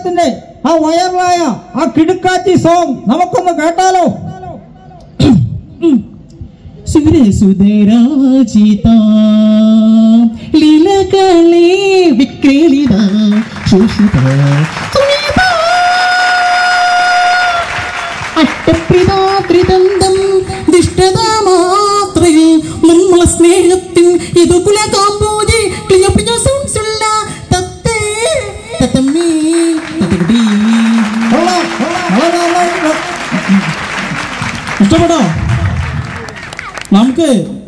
ചിത്രത്തിന്റെ ആ വൈറലായ ആ കിടുക്കാച്ചി സോങ് നമുക്കൊന്ന് കേട്ടാലോ സുരസുതരാജിത ലീലകളെ വിക്രലിത ശോഷിത സുനിത അട്ടപ്രിതാകൃതന്തം ദിഷ്ടത മാത്രയിൽ നിർമ്മല സ്നേഹത്തിൻ ഇത് കുലകാമ്പോജി ക്ലിയ പ്രിയ സൗണ്ട്സുള്ള തത്തേ തത്തമ്മേ തത്തകുടി കൊള്ളാം, കൊള്ളാം, വളരെ നന്നായിട്ടുണ്ട്. ഇഷ്ടപ്പെട്ടോ നമുക്ക്